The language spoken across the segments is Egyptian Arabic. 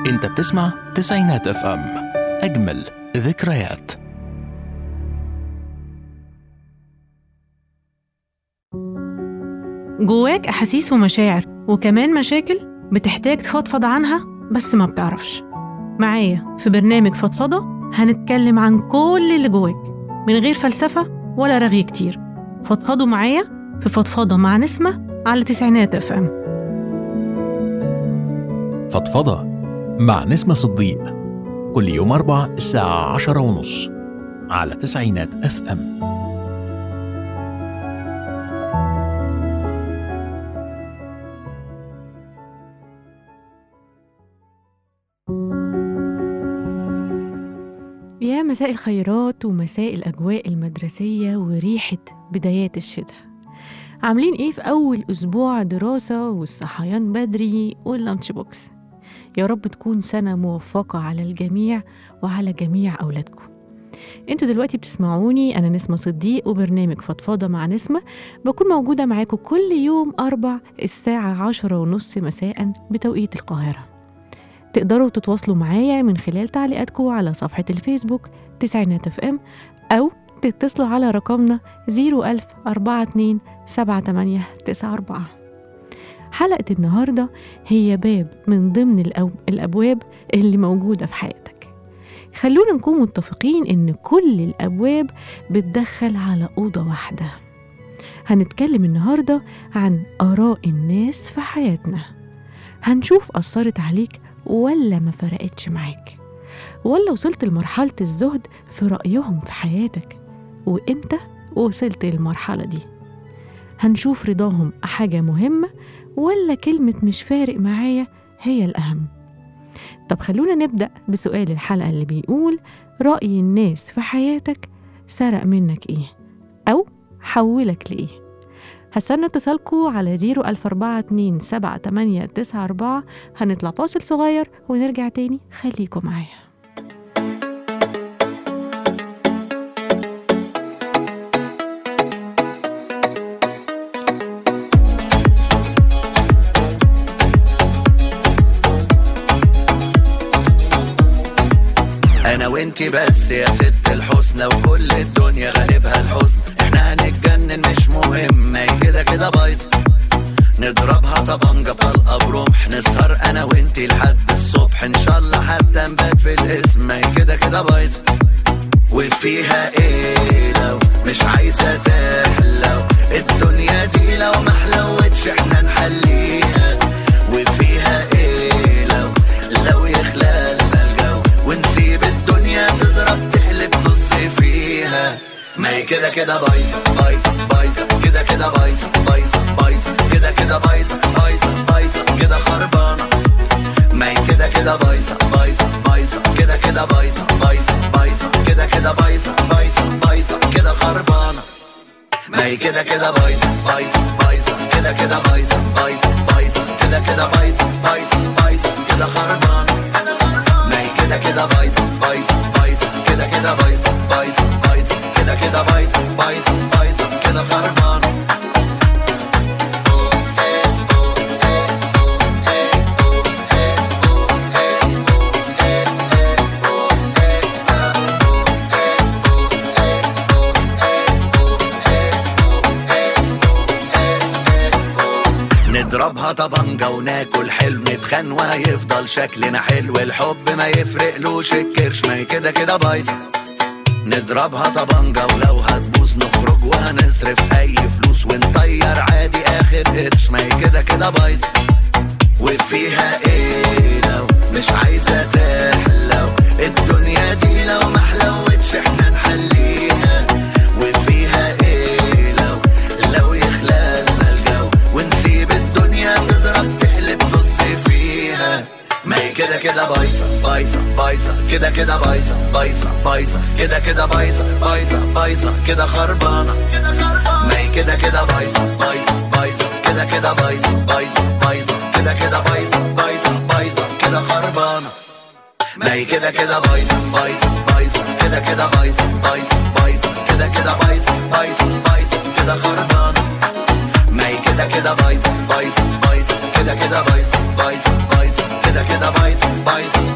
انت بتسمع تسعينات اف ام اجمل ذكريات جواك أحاسيس ومشاعر وكمان مشاكل بتحتاج تفضفض عنها بس ما بتعرفش معايا في برنامج فضفضة هنتكلم عن كل اللي جواك من غير فلسفة ولا رغي كتير فضفضوا معايا في فضفضة مع نسمة على تسعينات اف ام فضفضة مع نسمة صديق كل يوم أربع الساعة عشرة ونص على تسعينات اف ام يا مساء الخيرات ومساء الأجواء المدرسية وريحة بدايات الشتاء عاملين إيه في أول أسبوع دراسة والصحيان بدري واللانش بوكس يا رب تكون سنة موفقة على الجميع وعلى جميع أولادكم انتوا دلوقتي بتسمعوني أنا نسمة صديق وبرنامج فضفاضة مع نسمة بكون موجودة معاكم كل يوم أربع الساعة عشرة ونص مساء بتوقيت القاهرة تقدروا تتواصلوا معايا من خلال تعليقاتكم على صفحة الفيسبوك تسعينات اف ام أو تتصلوا على رقمنا 01042 7894 حلقة النهاردة هي باب من ضمن الأو... الأبواب اللي موجودة في حياتك خلونا نكون متفقين إن كل الأبواب بتدخل على أوضة واحدة هنتكلم النهاردة عن آراء الناس في حياتنا هنشوف أثرت عليك ولا ما فرقتش معاك ولا وصلت لمرحلة الزهد في رأيهم في حياتك وإمتى وصلت للمرحلة دي هنشوف رضاهم حاجة مهمة ولا كلمة مش فارق معايا هي الأهم طب خلونا نبدأ بسؤال الحلقة اللي بيقول رأي الناس في حياتك سرق منك إيه أو حولك لإيه هستنى اتصالكم على 004278894 هنطلع فاصل صغير ونرجع تاني خليكم معايا انا وانتي بس يا ست الحسنى وكل الدنيا غالبها الحزن احنا هنتجنن مش مهم ما هي كده كده بايظه نضربها طبنجة طلقة برمح نسهر انا وانتي لحد الصبح ان شاء الله حتى نبات في الاسم ما هي كده كده بايظه وفيها ايه لو مش عايزة تحلو الدنيا دي لو محلوتش احنا نحليها وفيها ايه لو لو يخلى لنا الجو ونسيب الدنيا تضرب تقلب طز فيها ما هي كده كده بايظة بايظة بايظة كده كده بايظة بايظة بايظة كده كده بايظة بايظة بايظة كده خربانة ما هي كده كده بايظة بايظة بايظة كده كده بايظة بايظة بايظة كده كده بايظة بايظة بايظة كده خربانة ما هي كده كده بايظة بايظة بايظة كده كده بايظة بايظة بايظة كده كده بايظة بايظة بايظة كده خربانة ما هي كده كده بايظة بايظة بايظة كده كده بايظة بايظة بايظة كده كده بايظة بايظة بايظة كده خربانة نضربها طبنجة وناكل حلو نتخان وهيفضل شكلنا حلو الحب ما يفرقلوش الكرش ما هي كده كده بايظة نضربها طبنجة ولو هتبوظ نخرج وهنصرف أي فلوس ونطير عادي آخر قرش ما هي كده كده بايظة وفيها ايه لو مش عايزة تحلو الدنيا دي لو محلوتش احنا نحليها وفيها ايه لو لو يخلى لنا الجو ونسيب الدنيا تضرب تقلب طز فيها ما هي كده كده بايظة بايظة بايظة كده كده بايظة بايظة بايظة كده كده بايظة بايظة بايظة كده خربانة ما هي كده كده بايظة بايظة بايظة كده كده بايظة بايظة بايظة كده كده بايظة بايظة بايظة كده خربانة ما هي كده كده بايظة بايظة بايظة كده كده بايظة بايظة بايظة كده كده بايظة بايظة بايظة كده خربانة ما هي كده كده بايظة بايظة بايظة كده كده بايظة بايظة بايظة كده كده بايظة بايظة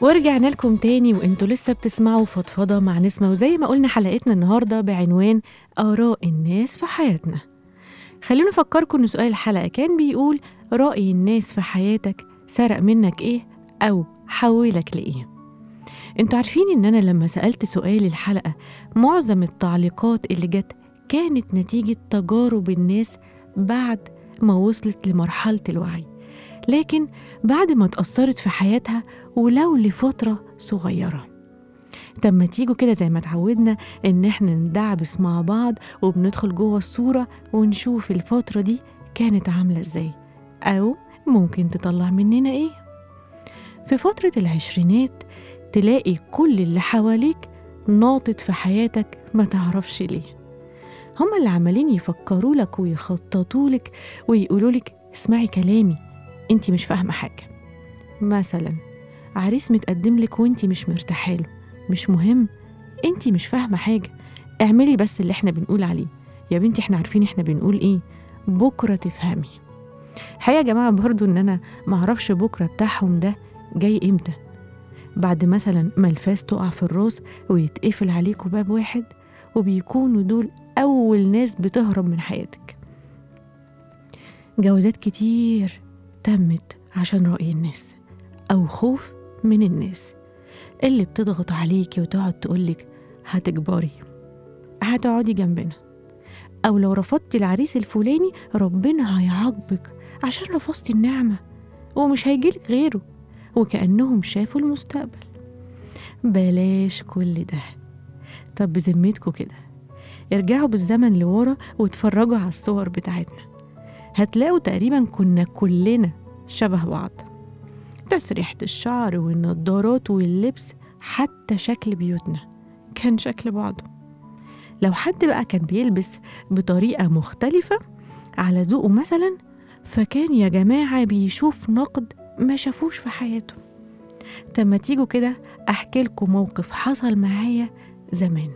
ورجعنا لكم تاني وانتوا لسه بتسمعوا فضفضة مع نسمة وزي ما قلنا حلقتنا النهاردة بعنوان آراء الناس في حياتنا خلونا أفكركم إن سؤال الحلقة كان بيقول رأي الناس في حياتك سرق منك إيه أو حولك لإيه انتوا عارفين إن أنا لما سألت سؤال الحلقة معظم التعليقات اللي جت كانت نتيجة تجارب الناس بعد ما وصلت لمرحلة الوعي لكن بعد ما اتأثرت في حياتها ولو لفترة صغيرة طب ما تيجوا كده زي ما اتعودنا ان احنا ندعبس مع بعض وبندخل جوه الصورة ونشوف الفترة دي كانت عاملة ازاي او ممكن تطلع مننا ايه في فترة العشرينات تلاقي كل اللي حواليك ناطط في حياتك ما تعرفش ليه هما اللي عمالين يفكروا لك ويخططوا لك ويقولوا لك اسمعي كلامي انت مش فاهمة حاجة مثلا عريس متقدم لك وانت مش مرتاحه له مش مهم انت مش فاهمة حاجة اعملي بس اللي احنا بنقول عليه يا بنتي احنا عارفين احنا بنقول ايه بكرة تفهمي الحقيقة يا جماعة برضو ان انا معرفش بكرة بتاعهم ده جاي امتى بعد مثلا ما الفاس تقع في الراس ويتقفل عليكوا باب واحد وبيكونوا دول أول ناس بتهرب من حياتك جوازات كتير تمت عشان رأي الناس أو خوف من الناس اللي بتضغط عليكي وتقعد تقولك هتكبري هتقعدي جنبنا أو لو رفضتي العريس الفلاني ربنا هيعاقبك عشان رفضتي النعمة ومش هيجيلك غيره وكأنهم شافوا المستقبل بلاش كل ده طب بذمتكوا كده ارجعوا بالزمن لورا واتفرجوا على الصور بتاعتنا هتلاقوا تقريبا كنا كلنا شبه بعض تسريحة الشعر والنضارات واللبس حتى شكل بيوتنا كان شكل بعضه لو حد بقى كان بيلبس بطريقة مختلفة على ذوقه مثلا فكان يا جماعة بيشوف نقد ما شافوش في حياته طب ما تيجوا كده أحكي لكم موقف حصل معايا زمان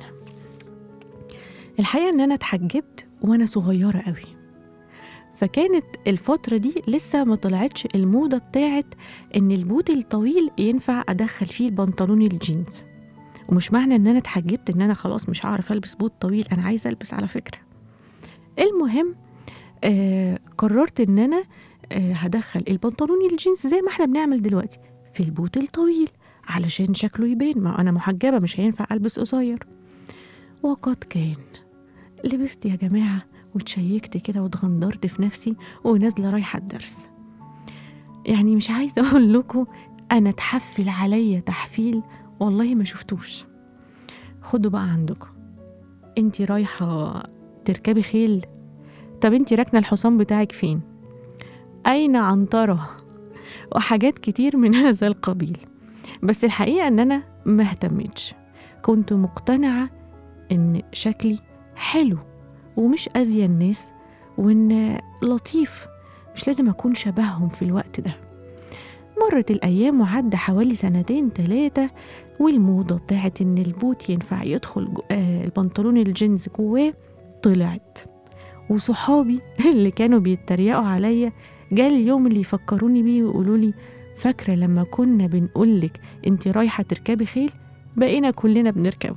الحقيقة إن أنا اتحجبت وأنا صغيرة قوي فكانت الفترة دي لسه ما طلعتش الموضة بتاعت إن البوت الطويل ينفع أدخل فيه البنطلون الجينز ومش معنى إن أنا اتحجبت إن أنا خلاص مش هعرف ألبس بوت طويل أنا عايزة ألبس على فكرة المهم آه قررت إن أنا آه هدخل البنطلون الجينز زي ما احنا بنعمل دلوقتي في البوت الطويل علشان شكله يبان ما أنا محجبة مش هينفع ألبس قصير وقد كان لبست يا جماعة وتشيكت كده واتغندرت في نفسي ونازلة رايحة الدرس يعني مش عايزة أقول لكم أنا اتحفل عليا تحفيل والله ما شفتوش خدوا بقى عندكم انتي رايحة تركبي خيل طب انتي راكنة الحصان بتاعك فين أين عنترة وحاجات كتير من هذا القبيل بس الحقيقة أن أنا ما اهتمتش كنت مقتنعة إن شكلي حلو ومش أذية الناس وإن لطيف مش لازم أكون شبههم في الوقت ده مرت الأيام وعدى حوالي سنتين تلاتة والموضة بتاعت إن البوت ينفع يدخل جو آه البنطلون الجينز جواه طلعت وصحابي اللي كانوا بيتريقوا عليا جا اليوم اللي يفكروني بيه ويقولوا لي فاكرة لما كنا بنقولك انت رايحة تركبي خيل بقينا كلنا بنركبه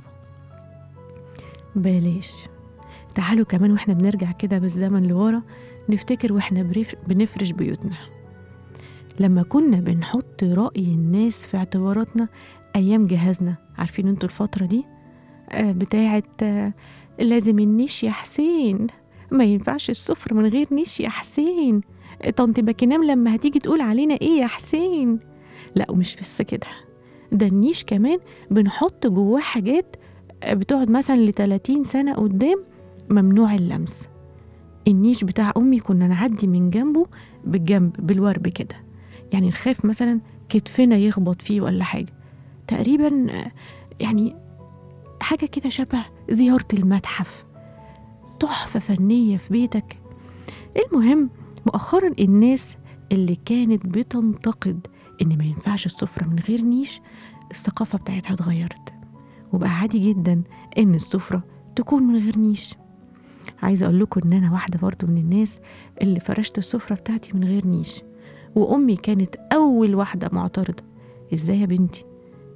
بلاش تعالوا كمان واحنا بنرجع كده بالزمن لورا نفتكر واحنا بنفرش بيوتنا لما كنا بنحط رأي الناس في اعتباراتنا أيام جهازنا عارفين انتوا الفترة دي آه بتاعت آه لازم النيش يا حسين ما ينفعش السفر من غير نيش يا حسين طنط باكينام لما هتيجي تقول علينا ايه يا حسين لا ومش بس كده ده النيش كمان بنحط جواه حاجات بتقعد مثلا ل 30 سنة قدام ممنوع اللمس النيش بتاع أمي كنا نعدي من جنبه بالجنب بالورب كده يعني نخاف مثلا كتفنا يخبط فيه ولا حاجة تقريبا يعني حاجة كده شبه زيارة المتحف تحفة فنية في بيتك المهم مؤخرا الناس اللي كانت بتنتقد إن ما ينفعش السفرة من غير نيش الثقافة بتاعتها اتغيرت وبقى عادي جدا إن السفرة تكون من غير نيش عايزة أقول لكم إن أنا واحدة برضو من الناس اللي فرشت السفرة بتاعتي من غير نيش وأمي كانت أول واحدة معترضة إزاي يا بنتي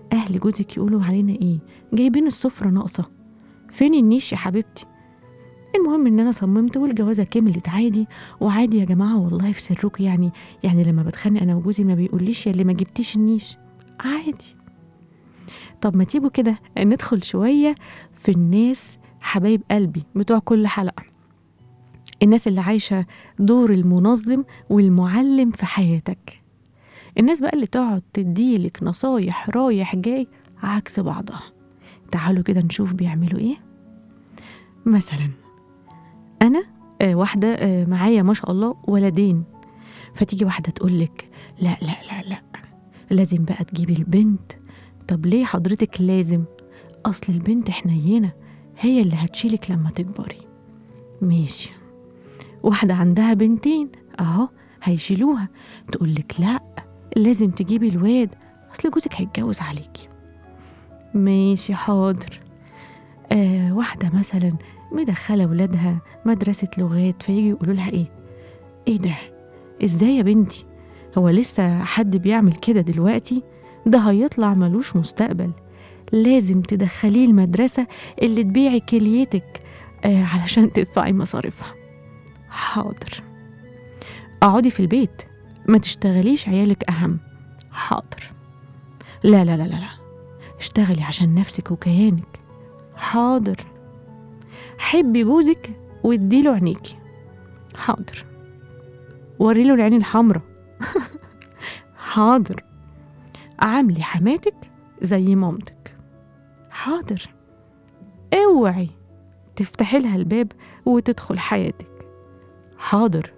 أهل جوزك يقولوا علينا إيه جايبين السفرة ناقصة فين النيش يا حبيبتي المهم ان انا صممت والجوازه كملت عادي وعادي يا جماعه والله في سركم يعني يعني لما بتخانق انا وجوزي ما بيقوليش يا اللي ما جبتيش النيش عادي طب ما تيجوا كده ندخل شويه في الناس حبايب قلبي بتوع كل حلقه الناس اللي عايشه دور المنظم والمعلم في حياتك الناس بقى اللي تقعد تديلك نصايح رايح جاي عكس بعضها تعالوا كده نشوف بيعملوا ايه مثلا انا آه واحده آه معايا ما شاء الله ولدين فتيجي واحده تقول لك لا لا لا لا لازم بقى تجيبي البنت طب ليه حضرتك لازم اصل البنت حنينه هي اللي هتشيلك لما تكبري ماشي واحده عندها بنتين اهو هيشيلوها تقول لك لا لازم تجيبي الواد اصل جوزك هيتجوز عليكي ماشي حاضر آه واحدة مثلا مدخلة ولادها مدرسة لغات فيجي يقولوا لها ايه ايه ده ازاي يا بنتي هو لسه حد بيعمل كده دلوقتي ده هيطلع ملوش مستقبل لازم تدخليه المدرسة اللي تبيعي كليتك آه علشان تدفعي مصاريفها حاضر اقعدي في البيت ما تشتغليش عيالك أهم حاضر لا لا لا لا لا اشتغلي عشان نفسك وكيانك حاضر حبي جوزك واديله عينيكي حاضر وريله العين الحمراء حاضر عاملي حماتك زي مامتك حاضر اوعي تفتحي لها الباب وتدخل حياتك حاضر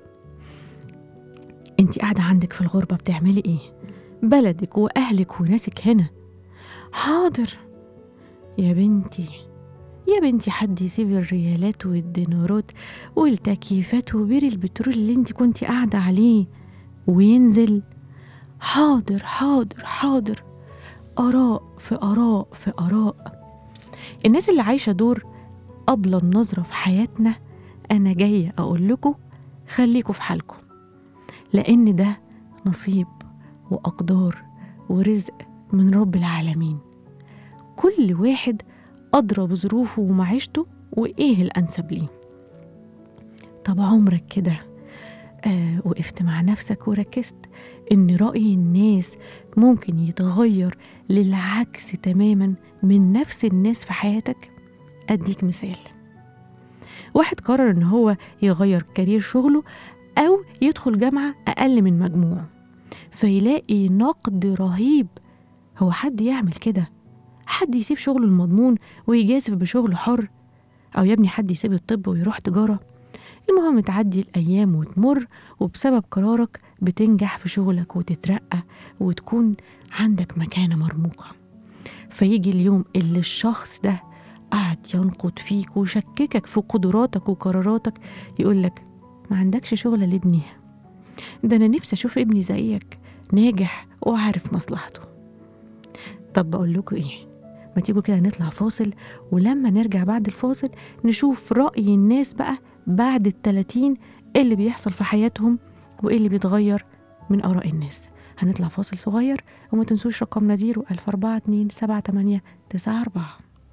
انت قاعدة عندك في الغربة بتعملي ايه بلدك وأهلك وناسك هنا حاضر يا بنتي يا بنتي حد يسيب الريالات والدينارات والتكييفات وبير البترول اللي انت كنتي قاعدة عليه وينزل حاضر حاضر حاضر آراء في آراء في آراء الناس اللي عايشة دور قبل النظرة في حياتنا أنا جاية أقول لكم خليكوا في حالكم لأن ده نصيب وأقدار ورزق من رب العالمين كل واحد أدرى بظروفه ومعيشته وإيه الأنسب ليه طب عمرك كده آه وقفت مع نفسك وركزت إن رأي الناس ممكن يتغير للعكس تماما من نفس الناس في حياتك أديك مثال واحد قرر إن هو يغير كارير شغله أو يدخل جامعة أقل من مجموعه فيلاقي نقد رهيب هو حد يعمل كده حد يسيب شغله المضمون ويجازف بشغل حر أو يا ابني حد يسيب الطب ويروح تجارة المهم تعدي الأيام وتمر وبسبب قرارك بتنجح في شغلك وتترقى وتكون عندك مكانة مرموقة فيجي اليوم اللي الشخص ده قعد ينقد فيك ويشككك في قدراتك وقراراتك يقولك ما عندكش شغلة لابني ده أنا نفسي أشوف ابني زيك ناجح وعارف مصلحته طب بقول لكم إيه ما تيجوا كده نطلع فاصل ولما نرجع بعد الفاصل نشوف رأي الناس بقى بعد التلاتين إيه اللي بيحصل في حياتهم وإيه اللي بيتغير من آراء الناس هنطلع فاصل صغير وما تنسوش رقمنا زيرو ألف أربعة اتنين سبعة تمانية تسعة أربعة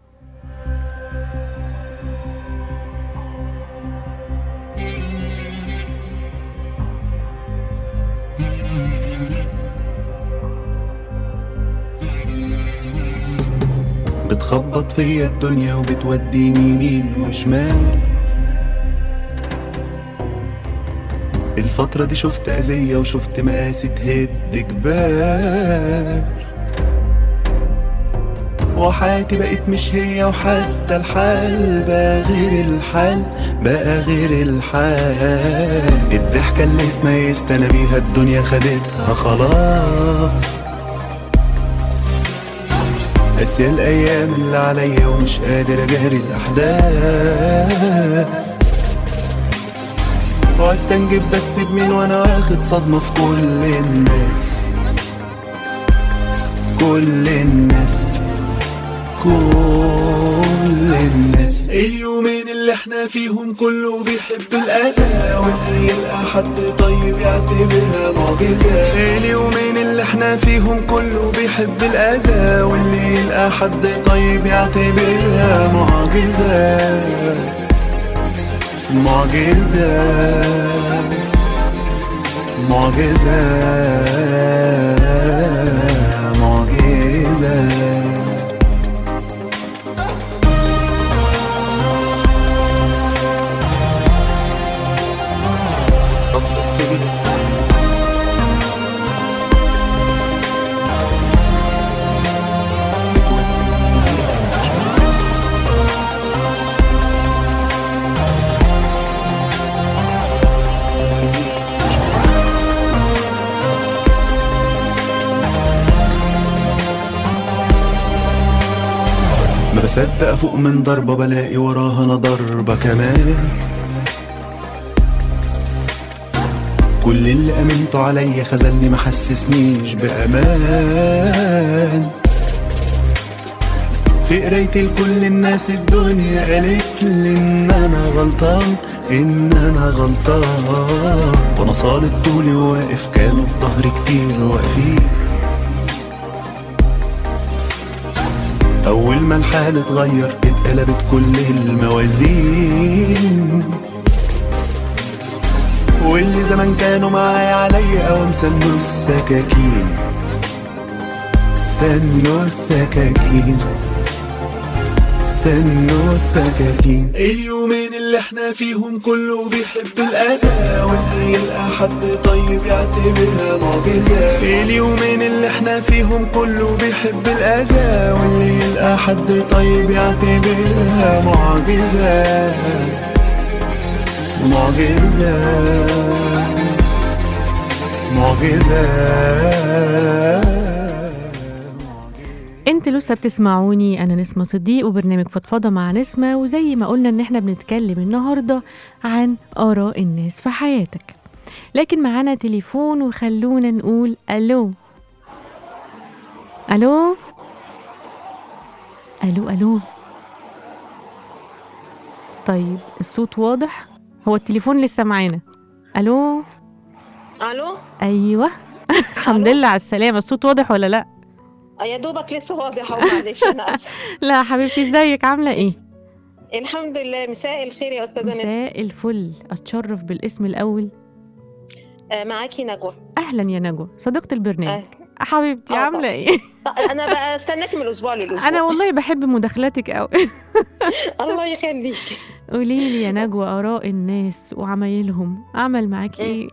بتخبط فيا الدنيا وبتوديني يمين وشمال الفترة دي شفت أذية وشفت مقاسي تهد جبال وحياتي بقت مش هي وحتى الحال بقى غير الحال بقى غير الحال الضحكة اللي اتميزت انا بيها الدنيا خدتها خلاص قاسية الأيام اللي عليا ومش قادر أجاري الأحداث واستنجد بس بمين وأنا واخد صدمة في كل الناس كل الناس كل الناس اليومين اللي احنا فيهم كله بيحب الأذى واللي يلقى حد طيب يعتبرها معجزة اليومين اللي احنا احنا فيهم كله بيحب الأذى واللي يلقى حد طيب يعتبرها معجزة معجزة معجزة معجزة ما بصدق افوق من ضربة بلاقي وراها انا ضربة كمان كل اللي امنته عليا خذلني ما حسسنيش بامان في قرايتي لكل الناس الدنيا قالت لي ان انا غلطان ان انا غلطان وانا صالب طولي وواقف كانوا في ظهري كتير واقفين أول ما الحال اتغير اتقلبت كل الموازين واللي زمان كانوا معايا عليا أوام سنوا السكاكين سنوا السكاكين سنوا السكاكين اليومين اللي احنا فيهم كله بيحب الأذى واللي يلقى حد طيب يعتبرها معجزة اليومين اللي احنا فيهم كله بيحب الأذى واللي يلقى حد طيب يعتبرها معجزة معجزة معجزة انت لسه بتسمعوني انا نسمة صديق وبرنامج فضفضة مع نسمة وزي ما قلنا ان احنا بنتكلم النهاردة عن آراء الناس في حياتك لكن معانا تليفون وخلونا نقول الو الو الو الو طيب الصوت واضح هو التليفون لسه معانا الو الو ايوه الحمد لله على السلامة الصوت واضح ولا لا يا دوبك لسه واضح اهو معلش انا اسف لا حبيبتي ازيك عاملة ايه الحمد لله مساء الخير يا استاذه نسمة مساء الفل اتشرف بالاسم الاول آه معاكي نجوى اهلا يا نجوى صديقه البرنامج آه. حبيبتي آه عامله طبعا. ايه طيب، انا بقى استناك من الاسبوع للاسبوع انا والله بحب مداخلاتك قوي الله يخليكي قولي لي يا نجوى اراء الناس وعمايلهم عمل معاكي ايه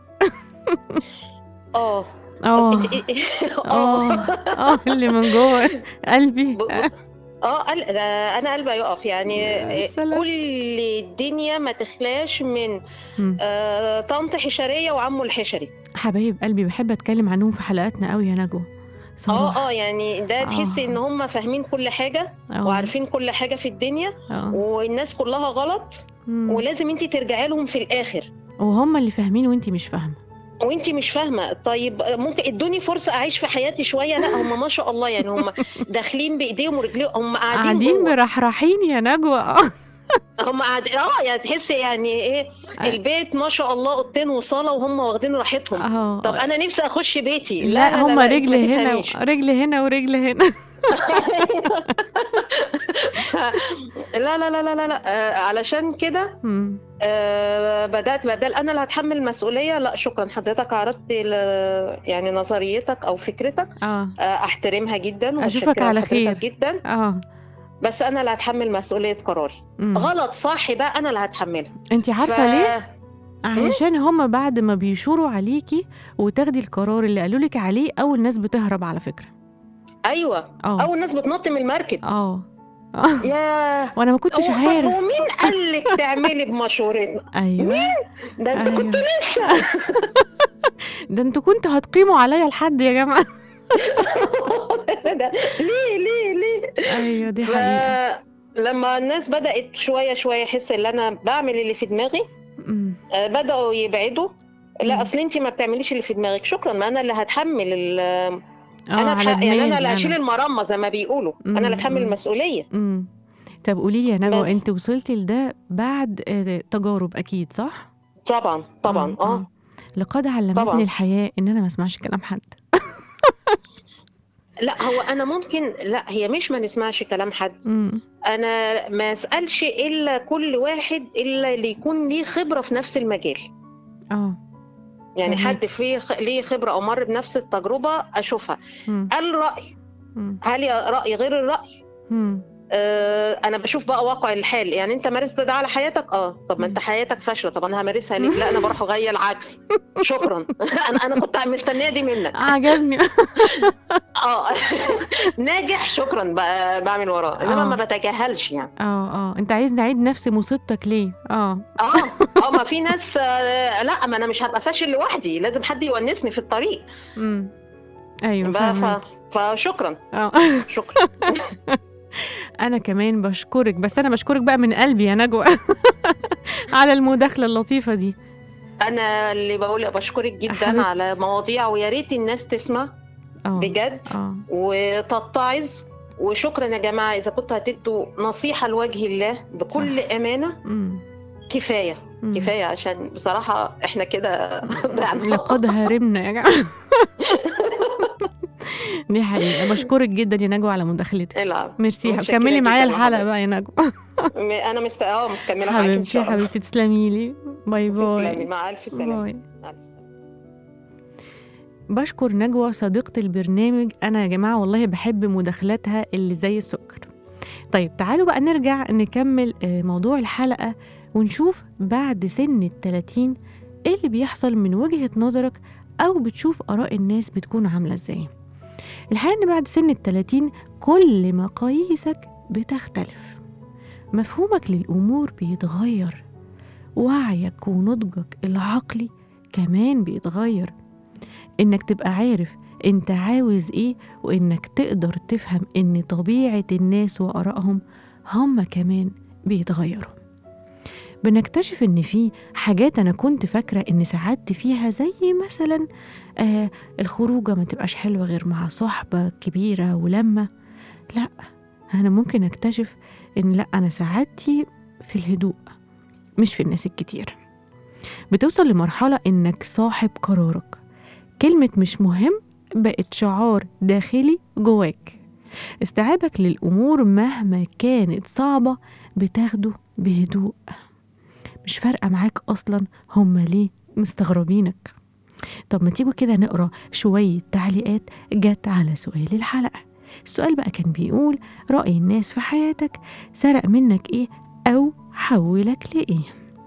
اه اه اه اه اه اللي من جوه قلبي ب- ب- اه قل- ده انا قلبي يقف يعني يا آه، سلام. كل الدنيا ما تخلاش من مم. آه طنط حشريه وعمه الحشري حبايب قلبي بحب اتكلم عنهم في حلقاتنا قوي يا نجوى اه صراحه اه يعني ده تحسي آه. ان هم فاهمين كل حاجه آه. وعارفين كل حاجه في الدنيا اه والناس كلها غلط مم. ولازم انت ترجعي لهم في الاخر وهم اللي فاهمين وانتي مش فاهمه وانت مش فاهمه طيب ممكن ادوني فرصه اعيش في حياتي شويه لا هم ما شاء الله يعني هم داخلين بايديهم ورجليهم هم قاعدين قاعدين جوه. مرحرحين يا نجوى اه هم قاعدين اه يعني تحسي يعني ايه البيت ما شاء الله اوضتين وصاله وهم واخدين راحتهم اه طب انا نفسي اخش بيتي لا, هم انت رجل ما هنا تفهميش. رجل هنا ورجل هنا لا لا لا لا لا, لا. آه علشان كده مم. آه بدات بدل انا اللي هتحمل المسؤوليه لا شكرا حضرتك عرضت ل- يعني نظريتك او فكرتك اه آه، احترمها جدا أشوفك ومتشكرة على لحضرتك خير. جدا اه بس انا اللي هتحمل مسؤوليه قراري مم. غلط صح بقى انا اللي هتحملها انت عارفه ف- ليه علشان هم بعد ما بيشوروا عليكي وتاخدي القرار اللي قالوا لك عليه اول ناس بتهرب على فكره ايوه اه اول ناس بتنط من المركب اه آه. ياه وانا ما كنتش هو- طب عارف ومين قال لك تعملي بمشورتنا ايوه ده انت أيوة. كنت لسه ده انتوا كنتوا هتقيموا عليا لحد يا جماعه ده ليه ليه ليه ايوه دي حقيقه لما الناس بدات شويه شويه يحس ان انا بعمل اللي في دماغي مم. آه، بداوا يبعدوا مم. لا اصل انت ما بتعمليش اللي في دماغك شكرا ما انا اللي هتحمل ال- اه انا على بح... يعني انا دماغي اللي هشيل المرمى زي ما بيقولوا مم، انا اللي اتحمل مم. المسؤوليه مم. طب قولي لي يا نجوى بس. انت وصلتي لده بعد آه، تجارب اكيد صح طبعا طبعا اه لقد علمتني طبعاً. الحياه ان انا ما اسمعش كلام حد لا هو انا ممكن لا هي مش ما نسمعش كلام حد مم. انا ما اسالش الا كل واحد الا اللي يكون ليه خبره في نفس المجال اه يعني فهمك. حد فيه خ- ليه خبره او مر بنفس التجربه اشوفها مم. قال راي مم. هل يا راي غير الراي مم. آه انا بشوف بقى واقع الحال يعني انت مارست ده على حياتك اه طب ما انت حياتك فاشله طب انا همارسها ليه لا انا بروح اغير العكس شكرا انا انا كنت مستنيه دي منك عجبني اه ناجح شكرا بقى بعمل وراه انما آه. ما بتجاهلش يعني اه اه انت عايز نعيد نفس مصيبتك ليه اه اه اه ما في ناس آه لا ما انا مش هبقى فاشل لوحدي لازم حد يونسني في الطريق امم ايوه بقى ف... فاهمك فشكرا اه شكرا انا كمان بشكرك بس انا بشكرك بقى من قلبي يا نجوى على المداخله اللطيفه دي انا اللي بقول بشكرك جدا حبيبتي. على مواضيع ويا ريت الناس تسمع اه بجد اه وتتعظ وشكرا يا جماعه اذا كنتوا هتدوا نصيحه لوجه الله بكل صح. امانه مم. كفايه مم. كفايه عشان بصراحه احنا كده ضعنا. لقد هرمنا يا جماعه دي حقيقه بشكرك جدا يا نجوى على مداخلتك العب ميرسي متشكرة كملي معايا جداً الحلقه لحضرتك. بقى يا نجوى م- انا مست اه مكمله معاكي ان حبيبتي شاء الله حبيبتي تسلمي لي باي تسلمي باي مع الف سلامه باي مع الف سلامه بشكر نجوى صديقة البرنامج أنا يا جماعة والله بحب مداخلاتها اللي زي السكر طيب تعالوا بقى نرجع نكمل آه، موضوع الحلقة ونشوف بعد سن التلاتين إيه اللي بيحصل من وجهة نظرك أو بتشوف آراء الناس بتكون عاملة إزاي الحقيقة إن بعد سن التلاتين كل مقاييسك بتختلف مفهومك للأمور بيتغير وعيك ونضجك العقلي كمان بيتغير إنك تبقى عارف أنت عاوز إيه وإنك تقدر تفهم إن طبيعة الناس وآرائهم هم كمان بيتغيروا بنكتشف إن في حاجات أنا كنت فاكرة إن سعادتي فيها زي مثلا آه الخروجة ما تبقاش حلوة غير مع صحبة كبيرة ولمة لأ أنا ممكن أكتشف إن لأ أنا سعادتي في الهدوء مش في الناس الكتير بتوصل لمرحلة إنك صاحب قرارك كلمة مش مهم بقت شعار داخلي جواك استيعابك للأمور مهما كانت صعبة بتاخده بهدوء مش فارقة معاك أصلا هما ليه مستغربينك طب ما تيجوا كده نقرا شوية تعليقات جت على سؤال الحلقة السؤال بقى كان بيقول رأي الناس في حياتك سرق منك إيه أو حولك لإيه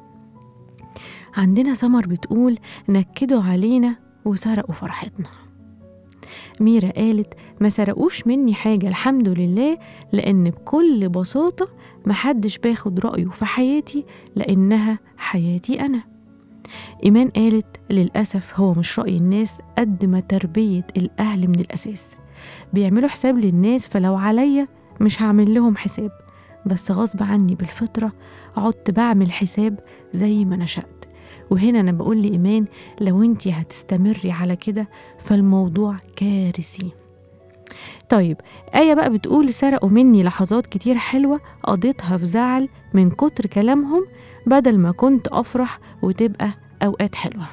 عندنا سمر بتقول نكدوا علينا وسرقوا فرحتنا ميرا قالت ما سرقوش مني حاجة الحمد لله لأن بكل بساطة محدش باخد رأيه في حياتي لأنها حياتي أنا إيمان قالت للأسف هو مش رأي الناس قد ما تربية الأهل من الأساس بيعملوا حساب للناس فلو عليا مش هعمل لهم حساب بس غصب عني بالفطرة عدت بعمل حساب زي ما نشأت وهنا أنا بقول لإيمان لو انتي هتستمري على كده فالموضوع كارثي طيب آية بقى بتقول سرقوا مني لحظات كتير حلوة قضيتها في زعل من كتر كلامهم بدل ما كنت أفرح وتبقى أوقات حلوة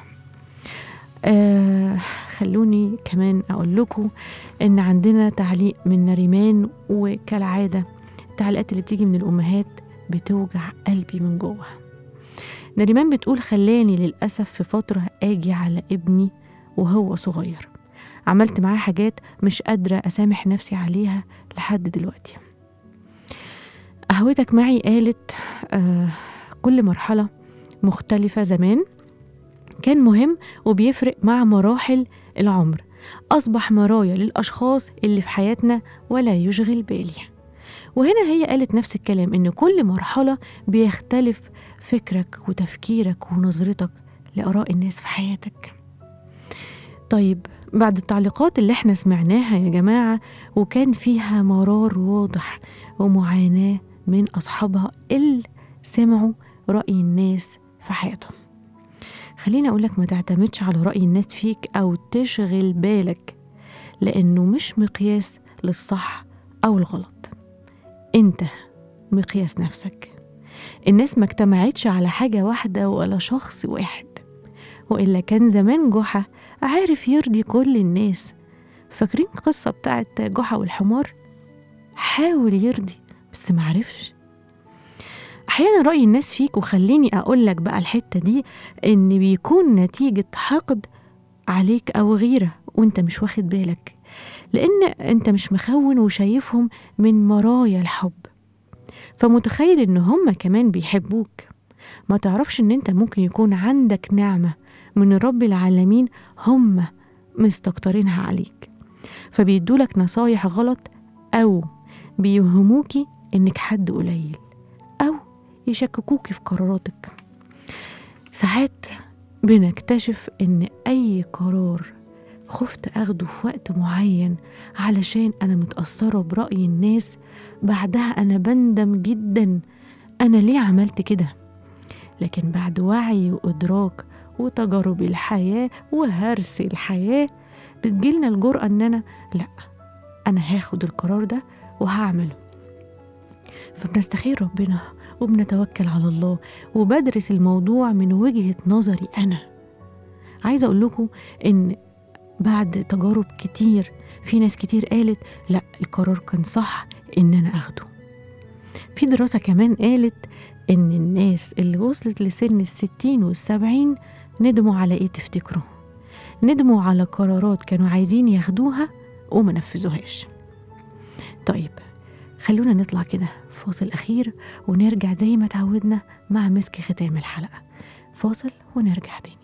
آه خلوني كمان أقول لكم إن عندنا تعليق من نريمان وكالعادة التعليقات اللي بتيجي من الأمهات بتوجع قلبي من جوه نريمان بتقول خلاني للأسف في فترة آجي على ابني وهو صغير عملت معاه حاجات مش قادرة أسامح نفسي عليها لحد دلوقتي قهوتك معي قالت آه كل مرحلة مختلفة زمان كان مهم وبيفرق مع مراحل العمر أصبح مرايا للأشخاص اللي في حياتنا ولا يشغل بالي وهنا هي قالت نفس الكلام إن كل مرحلة بيختلف فكرك وتفكيرك ونظرتك لآراء الناس في حياتك طيب بعد التعليقات اللي احنا سمعناها يا جماعة وكان فيها مرار واضح ومعاناة من أصحابها اللي سمعوا رأي الناس في حياتهم خليني أقولك ما تعتمدش على رأي الناس فيك أو تشغل بالك لأنه مش مقياس للصح أو الغلط أنت مقياس نفسك الناس ما اجتمعتش على حاجة واحدة ولا شخص واحد وإلا كان زمان جحا عارف يرضي كل الناس فاكرين القصة بتاعت جحا والحمار حاول يرضي بس معرفش أحيانا رأي الناس فيك وخليني أقول لك بقى الحتة دي إن بيكون نتيجة حقد عليك أو غيرة وإنت مش واخد بالك لأن أنت مش مخون وشايفهم من مرايا الحب فمتخيل إن هم كمان بيحبوك ما تعرفش إن أنت ممكن يكون عندك نعمة من رب العالمين هم مستكترينها عليك فبيدولك نصايح غلط أو بيوهموكي إنك حد قليل أو يشككوكي في قراراتك ساعات بنكتشف إن أي قرار خفت أخده في وقت معين علشان أنا متأثرة برأي الناس بعدها أنا بندم جدا أنا ليه عملت كده لكن بعد وعي وإدراك وتجارب الحياة وهرس الحياة بتجيلنا الجرأة إن أنا لأ أنا هاخد القرار ده وهعمله فبنستخير ربنا وبنتوكل على الله وبدرس الموضوع من وجهة نظري أنا عايزة أقول لكم إن بعد تجارب كتير في ناس كتير قالت لا القرار كان صح إن أنا أخده في دراسة كمان قالت إن الناس اللي وصلت لسن الستين والسبعين ندموا على إيه تفتكروا ندموا على قرارات كانوا عايزين ياخدوها وما نفذوهاش طيب خلونا نطلع كده فاصل أخير ونرجع زي ما تعودنا مع مسك ختام الحلقة فاصل ونرجع تاني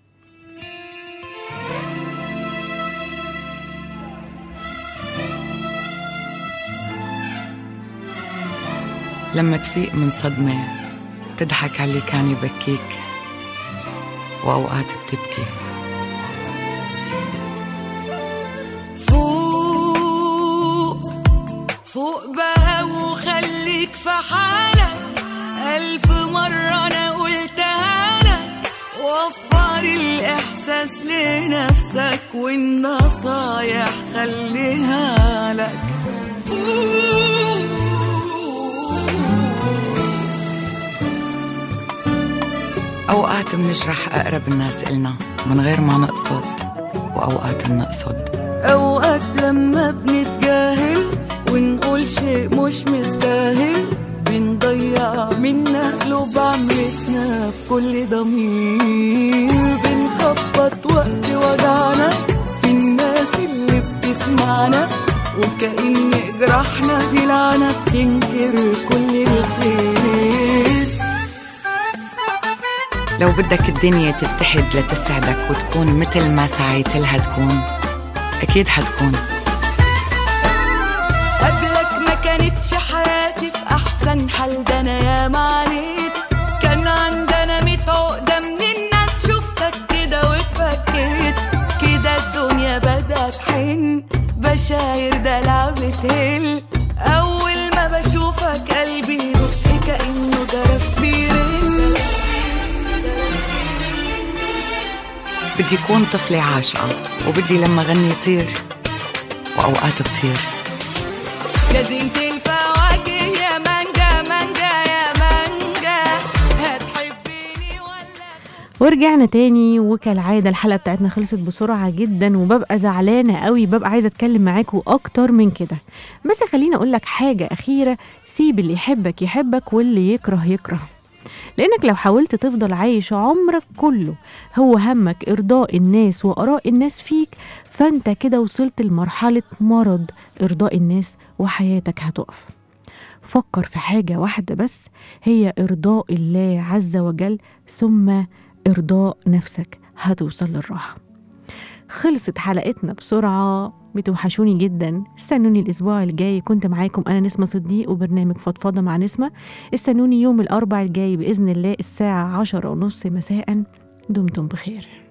لما تفيق من صدمة تضحك على اللي كان يبكيك وأوقات بتبكي فوق فوق بقى وخليك في حالك ألف مرة أنا قلتها لك وفر الإحساس لنفسك والنصايح خليها لك فوق أوقات بنجرح أقرب الناس إلنا من غير ما نقصد وأوقات بنقصد أوقات لما بنتجاهل ونقول شيء مش مستاهل بنضيع منا قلوب عملتنا بكل ضمير بنخبط وقت وجعنا في الناس اللي بتسمعنا وكأن جراحنا دي لعنة بتنكر كل الخير لو بدك الدنيا تتحد لتسعدك وتكون مثل ما سعيت لها تكون أكيد حتكون قبلك ما كانتش حياتي في احسن حال ده انا يا معانيت كان عندنا ميت عقدة من الناس شفتك كده واتفكيت كده الدنيا بدأت حن بشاير دلع بتهل اول ما بشوفك قلبي يدق كأنه جرس بيرن بدي أكون طفلة عاشقة وبدي لما غني طير وأوقات بطير جزينة الفواكه يا مانجا مانجا يا مانجا هتحبيني ولا ورجعنا تاني وكالعادة الحلقة بتاعتنا خلصت بسرعة جدا وببقى زعلانة قوي ببقى عايزة اتكلم معاكم اكتر من كده بس خليني اقول لك حاجة اخيرة سيب اللي يحبك يحبك واللي يكره يكره لانك لو حاولت تفضل عايش عمرك كله هو همك ارضاء الناس واراء الناس فيك فانت كده وصلت لمرحلة مرض ارضاء الناس وحياتك هتقف فكر في حاجة واحدة بس هي إرضاء الله عز وجل ثم إرضاء نفسك هتوصل للراحة خلصت حلقتنا بسرعة بتوحشوني جدا استنوني الأسبوع الجاي كنت معاكم أنا نسمة صديق وبرنامج فضفضة مع نسمة استنوني يوم الأربع الجاي بإذن الله الساعة عشرة ونص مساء دمتم بخير